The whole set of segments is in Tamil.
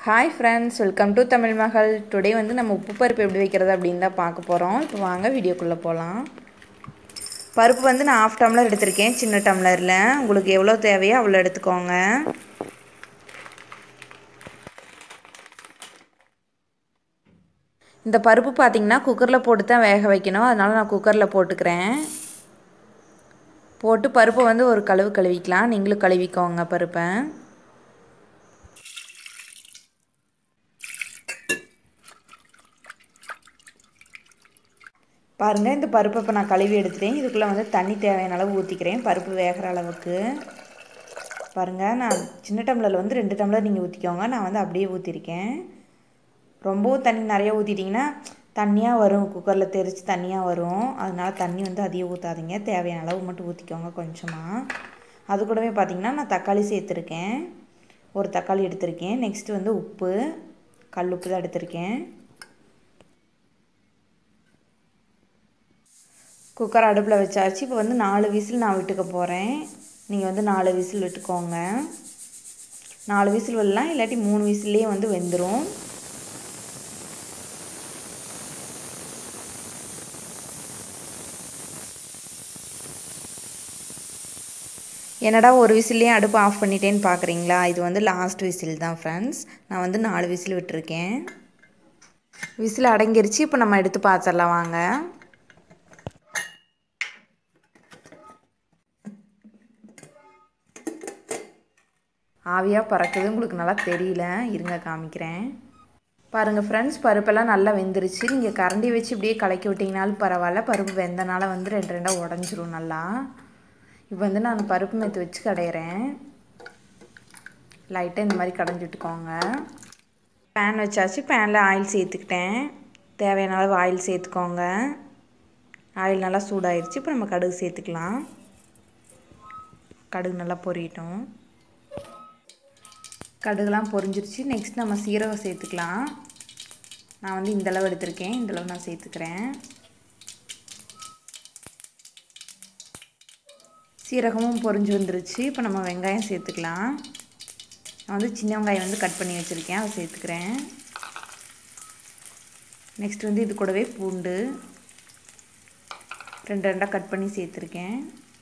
hi friends welcome to Tamil மகள் டுடே வந்து நம்ம உப்பு பருப்பு எப்படி வைக்கிறது அப்படின்னு தான் பார்க்க போகிறோம் இப்போ வாங்க வீடியோக்குள்ளே போகலாம் பருப்பு வந்து நான் ஆஃப் டம்ளர் எடுத்திருக்கேன் சின்ன டம்ளரில் உங்களுக்கு எவ்வளோ தேவையோ அவ்வளோ எடுத்துக்கோங்க இந்த பருப்பு பார்த்திங்கன்னா குக்கரில் போட்டு தான் வேக வைக்கணும் அதனால் நான் குக்கரில் போட்டுக்கிறேன் போட்டு பருப்பை வந்து ஒரு கழுவு கழுவிக்கலாம் நீங்களும் கழுவிக்கோங்க பருப்பை பாருங்கள் இந்த பருப்பை இப்போ நான் கழுவி எடுத்துட்டேன் இதுக்குள்ளே வந்து தண்ணி தேவையான அளவு ஊற்றிக்கிறேன் பருப்பு வேகிற அளவுக்கு பாருங்கள் நான் சின்ன டம்ளரில் வந்து ரெண்டு டம்ளர் நீங்கள் ஊற்றிக்கோங்க நான் வந்து அப்படியே ஊற்றிருக்கேன் ரொம்பவும் தண்ணி நிறையா ஊற்றிட்டிங்கன்னா தண்ணியாக வரும் குக்கரில் தெரித்து தண்ணியாக வரும் அதனால் தண்ணி வந்து அதிகம் ஊற்றாதீங்க தேவையான அளவு மட்டும் ஊற்றிக்கோங்க கொஞ்சமாக அது கூடவே பார்த்திங்கன்னா நான் தக்காளி சேர்த்துருக்கேன் ஒரு தக்காளி எடுத்திருக்கேன் நெக்ஸ்ட்டு வந்து உப்பு கல் உப்பு தான் எடுத்திருக்கேன் குக்கர் அடுப்பில் வச்சாச்சு இப்போ வந்து நாலு விசில் நான் விட்டுக்க போகிறேன் நீங்கள் வந்து நாலு விசில் விட்டுக்கோங்க நாலு விசில் விடலாம் இல்லாட்டி மூணு விசில்லையே வந்து வெந்துடும் என்னடா ஒரு விசில்லையே அடுப்பு ஆஃப் பண்ணிட்டேன்னு பார்க்குறீங்களா இது வந்து லாஸ்ட் விசில் தான் ஃப்ரெண்ட்ஸ் நான் வந்து நாலு விசில் விட்டுருக்கேன் விசில் அடங்கிருச்சு இப்போ நம்ம எடுத்து பார்த்துடலாம் வாங்க ஆவியாக பறக்குது உங்களுக்கு நல்லா தெரியல இருங்க காமிக்கிறேன் பாருங்கள் ஃப்ரெண்ட்ஸ் பருப்பெல்லாம் நல்லா வெந்துருச்சு நீங்கள் கரண்டி வச்சு இப்படியே கலக்கி விட்டிங்கனாலும் பரவாயில்ல பருப்பு வெந்தனால வந்து ரெண்டு ரெண்டாக உடஞ்சிரும் நல்லா இப்போ வந்து நான் பருப்பு மெத்து வச்சு கடையிறேன் லைட்டாக இந்த மாதிரி கடைஞ்சி விட்டுக்கோங்க பேன் வச்சாச்சு பேனில் ஆயில் சேர்த்துக்கிட்டேன் தேவையான அளவு ஆயில் சேர்த்துக்கோங்க ஆயில் நல்லா சூடாயிருச்சு இப்போ நம்ம கடுகு சேர்த்துக்கலாம் கடுகு நல்லா பொரியட்டும் கடுகுலாம் பொரிஞ்சிருச்சு நெக்ஸ்ட் நம்ம சீரகம் சேர்த்துக்கலாம் நான் வந்து இந்தளவு எடுத்திருக்கேன் இந்தளவு நான் சேர்த்துக்கிறேன் சீரகமும் பொரிஞ்சு வந்துருச்சு இப்போ நம்ம வெங்காயம் சேர்த்துக்கலாம் நான் வந்து சின்ன வெங்காயம் வந்து கட் பண்ணி வச்சுருக்கேன் அதை சேர்த்துக்கிறேன் நெக்ஸ்ட் வந்து இது கூடவே பூண்டு ரெண்டு ரெண்டாக கட் பண்ணி சேர்த்துருக்கேன்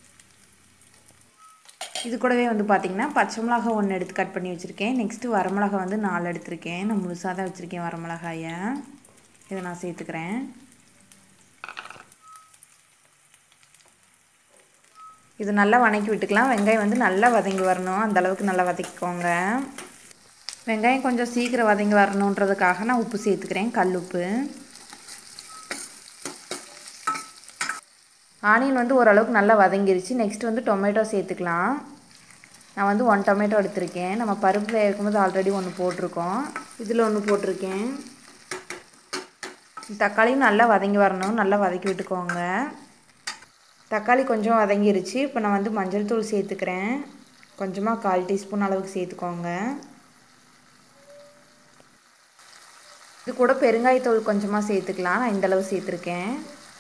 இது கூடவே வந்து பார்த்திங்கன்னா பச்சை மிளகா ஒன்று எடுத்து கட் பண்ணி வச்சுருக்கேன் நெக்ஸ்ட்டு வரமிளகா வந்து நாலு எடுத்திருக்கேன் நான் முழுசாக தான் வச்சுருக்கேன் வரமிளகாயை இதை நான் சேர்த்துக்கிறேன் இது நல்லா வதக்கி விட்டுக்கலாம் வெங்காயம் வந்து நல்லா வதங்கி வரணும் அந்தளவுக்கு நல்லா வதக்கிக்கோங்க வெங்காயம் கொஞ்சம் சீக்கிரம் வதங்கி வரணுன்றதுக்காக நான் உப்பு சேர்த்துக்கிறேன் கல் உப்பு ஆனியன் வந்து ஓரளவுக்கு நல்லா வதங்கிருச்சு நெக்ஸ்ட் வந்து டொமேட்டோ சேர்த்துக்கலாம் நான் வந்து ஒன் டொமேட்டோ எடுத்திருக்கேன் நம்ம பருப்பு வேகும்போது ஆல்ரெடி ஒன்று போட்டிருக்கோம் இதில் ஒன்று போட்டிருக்கேன் தக்காளியும் நல்லா வதங்கி வரணும் நல்லா வதக்கி விட்டுக்கோங்க தக்காளி கொஞ்சம் வதங்கிருச்சு இப்போ நான் வந்து மஞ்சள் தூள் சேர்த்துக்கிறேன் கொஞ்சமாக கால் டீஸ்பூன் அளவுக்கு சேர்த்துக்கோங்க இது கூட பெருங்காயத்தூள் கொஞ்சமாக சேர்த்துக்கலாம் நான் இந்தளவு சேர்த்துருக்கேன்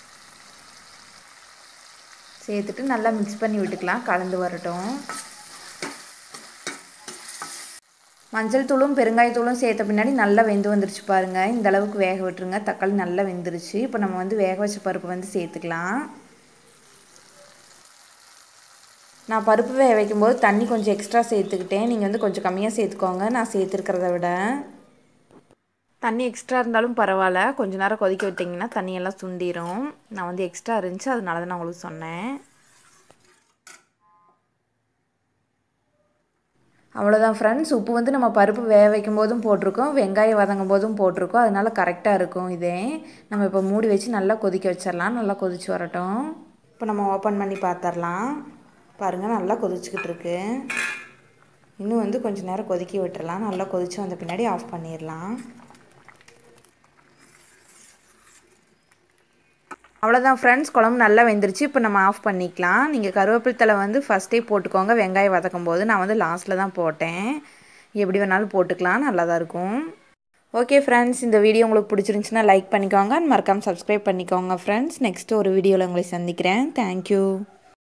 சேர்த்துட்டு நல்லா மிக்ஸ் பண்ணி விட்டுக்கலாம் கலந்து வரட்டும் மஞ்சள் தூளும் பெருங்காயத்தூளும் சேர்த்த பின்னாடி நல்லா வெந்து வந்துருச்சு பாருங்கள் இந்த அளவுக்கு வேக விட்டுருங்க தக்காளி நல்லா வெந்துருச்சு இப்போ நம்ம வந்து வேக வச்ச பருப்பு வந்து சேர்த்துக்கலாம் நான் பருப்பு வேக வைக்கும்போது தண்ணி கொஞ்சம் எக்ஸ்ட்ரா சேர்த்துக்கிட்டேன் நீங்கள் வந்து கொஞ்சம் கம்மியாக சேர்த்துக்கோங்க நான் சேர்த்துருக்கிறத விட தண்ணி எக்ஸ்ட்ரா இருந்தாலும் பரவாயில்ல கொஞ்ச நேரம் கொதிக்க விட்டிங்கன்னா தண்ணியெல்லாம் சுண்டிடும் நான் வந்து எக்ஸ்ட்ரா இருந்துச்சு அதனால தான் நான் உங்களுக்கு சொன்னேன் அவ்வளோதான் ஃப்ரெண்ட்ஸ் உப்பு வந்து நம்ம பருப்பு வேக வைக்கும் போதும் போட்டிருக்கோம் வெங்காயம் வதங்கும் போதும் போட்டிருக்கோம் அதனால கரெக்டாக இருக்கும் இதே நம்ம இப்போ மூடி வச்சு நல்லா கொதிக்க வச்சிடலாம் நல்லா கொதிச்சு வரட்டும் இப்போ நம்ம ஓப்பன் பண்ணி பார்த்துடலாம் பாருங்கள் நல்லா கொதிச்சுக்கிட்டு இருக்கு இன்னும் வந்து கொஞ்சம் நேரம் கொதிக்க விட்டுறலாம் நல்லா கொதிச்சு வந்த பின்னாடி ஆஃப் பண்ணிடலாம் அவ்வளோதான் ஃப்ரெண்ட்ஸ் குழம்பு நல்லா வெந்துருச்சு இப்போ நம்ம ஆஃப் பண்ணிக்கலாம் நீங்கள் கருவேப்பிலை தலை வந்து ஃபஸ்ட்டே போட்டுக்கோங்க வெங்காயம் வதக்கும் போது நான் வந்து லாஸ்ட்டில் தான் போட்டேன் எப்படி வேணாலும் போட்டுக்கலாம் நல்லா தான் இருக்கும் ஓகே ஃப்ரெண்ட்ஸ் இந்த வீடியோ உங்களுக்கு பிடிச்சிருந்துச்சுன்னா லைக் பண்ணிக்கோங்க மறக்காமல் சப்ஸ்கிரைப் பண்ணிக்கோங்க ஃப்ரெண்ட்ஸ் நெக்ஸ்ட்டு ஒரு வீடியோவில் உங்களை சந்திக்கிறேன் தேங்க்யூ